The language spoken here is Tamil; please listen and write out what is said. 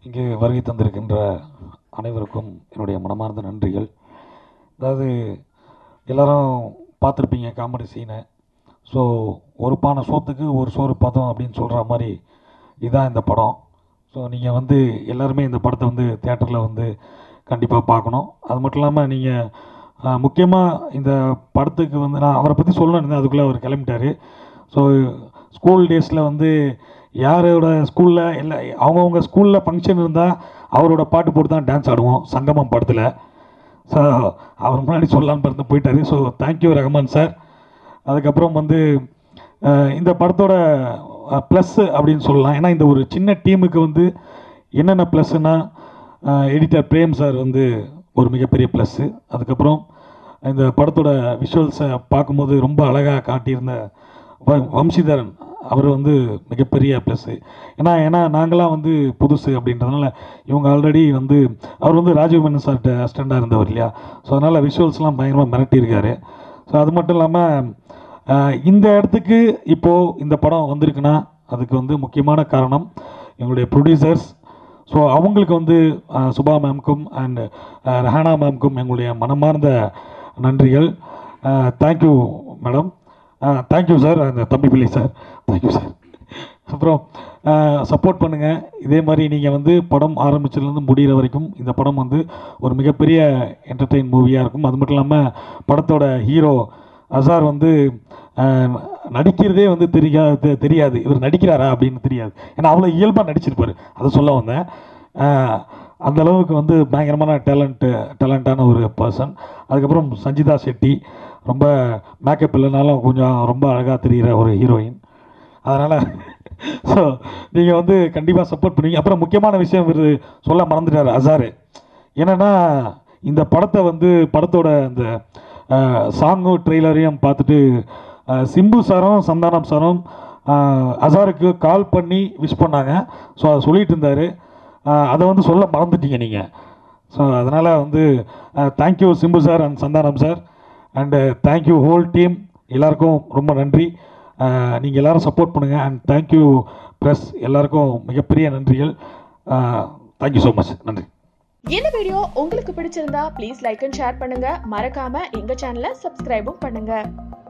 இங்கு வருகை தந்திருக்கின்ற அனைவருக்கும் என்னுடைய மனமார்ந்த நன்றிகள் அதாவது எல்லாரும் பார்த்துருப்பீங்க காமெடி சீனை ஸோ ஒரு பானை சோத்துக்கு ஒரு சோறு பதம் அப்படின்னு சொல்கிற மாதிரி இதுதான் இந்த படம் ஸோ நீங்கள் வந்து எல்லாருமே இந்த படத்தை வந்து தேட்டரில் வந்து கண்டிப்பாக பார்க்கணும் அது மட்டும் இல்லாமல் நீங்கள் முக்கியமாக இந்த படத்துக்கு வந்து நான் அவரை பற்றி சொல்லணும்னு இருந்தேன் அதுக்குள்ளே அவர் கிளம்பிட்டாரு ஸோ ஸ்கூல் டேஸில் வந்து யாரோட ஸ்கூலில் இல்லை அவங்கவுங்க ஸ்கூலில் ஃபங்க்ஷன் இருந்தால் அவரோட பாட்டு போட்டு தான் டான்ஸ் ஆடுவோம் சங்கமம் படத்தில் ஸோ அவர் முன்னாடி சொல்லலாம்னு இருந்து போயிட்டாரு ஸோ தேங்க்யூ ரஹ்மான் சார் அதுக்கப்புறம் வந்து அஹ், இந்த படத்தோட ப்ளஸ் அப்படின்னு சொல்லலாம் ஏன்னா இந்த ஒரு சின்ன டீமுக்கு வந்து என்னென்ன ப்ளஸ்னா எடிட்டர் பிரேம் சார் வந்து ஒரு மிகப்பெரிய ப்ளஸ்ஸு அதுக்கப்புறம் இந்த படத்தோட விஷுவல்ஸை பார்க்கும்போது ரொம்ப அழகாக காட்டியிருந்த வ- வம்சிதரன் அவர் வந்து மிகப்பெரிய ப்ளஸ்ஸு ஏன்னா ஏன்னா நாங்களாம் வந்து புதுசு அப்படின்றதுனால இவங்க ஆல்ரெடி வந்து அவர் வந்து ராஜீவ் மேனன் சார்கிட்ட அசிஸ்டண்டாக இருந்தவர் இல்லையா ஸோ அதனால் விஷுவல்ஸ்லாம் பயங்கரமாக மிரட்டியிருக்காரு ஸோ அது மட்டும் இல்லாமல் இந்த இடத்துக்கு இப்போது இந்த படம் வந்திருக்குன்னா அதுக்கு வந்து முக்கியமான காரணம் எங்களுடைய ப்ரொடியூசர்ஸ் ஸோ அவங்களுக்கு வந்து அஹ், சுபா மேம்க்கும் அண்ட் ரஹானா மேம்க்கும் எங்களுடைய மனமார்ந்த நன்றிகள் தேங்க்யூ மேடம் தேங்க்யூ சார் அந்த தம்பி பிள்ளை சார் தேங்க்யூ சார் அப்புறம் சப்போர்ட் பண்ணுங்கள் இதே மாதிரி நீங்கள் வந்து படம் ஆரம்பிச்சதுலேருந்து முடிகிற வரைக்கும் இந்த படம் வந்து ஒரு மிகப்பெரிய என்டர்டெயின் மூவியாக இருக்கும் அது மட்டும் இல்லாமல் படத்தோட ஹீரோ அசார் வந்து அஹ், நடிக்கிறதே வந்து தெரியாது தெரியாது இவர் நடிக்கிறாரா அப்படின்னு தெரியாது ஏன்னா அவ்வளோ இயல்பாக நடிச்சிருப்பார் அதை சொல்ல வந்தேன் அஹ், அந்த அளவுக்கு வந்து பயங்கரமான டேலண்ட்டு டேலண்டான ஒரு பர்சன் அதுக்கப்புறம் சஞ்சிதா செட்டி ரொம்ப மேக்கப் இல்லைனாலும் கொஞ்சம் ரொம்ப அழகாக தெரிகிற ஒரு ஹீரோயின் அதனால் ஸோ நீங்கள் வந்து கண்டிப்பாக சப்போர்ட் பண்ணுவீங்க அப்புறம் முக்கியமான விஷயம் இவர் சொல்ல மறந்துட்டார் அசாரு என்னென்னா இந்த படத்தை வந்து படத்தோட அந்த சாங்கும் ட்ரெய்லரையும் பார்த்துட்டு அஹ், சிம்பு சாரும் சந்தானம் சாரும் அஹ், அசாருக்கு கால் பண்ணி விஷ் பண்ணாங்க ஸோ அதை சொல்லிட்டு இருந்தார் அதை வந்து சொல்ல மறந்துட்டீங்க நீங்கள் ஸோ அதனால் வந்து thank you Simbu sir and Santhanam sir and thank you whole team எல்லாருக்கும் ரொம்ப நன்றி நீங்கள் எல்லாரும் சப்போர்ட் பண்ணுங்கள் அண்ட் தேங்க்யூ ப்ரெஸ் எல்லாருக்கும் மிகப்பெரிய நன்றிகள் தேங்க்யூ ஸோ மச் நன்றி இந்த வீடியோ உங்களுக்கு பிடிச்சிருந்தா ப்ளீஸ் லைக் அண்ட் ஷேர் பண்ணுங்க மறக்காம எங்க சேனலை சப்ஸ்கிரைபும் பண்ணுங்க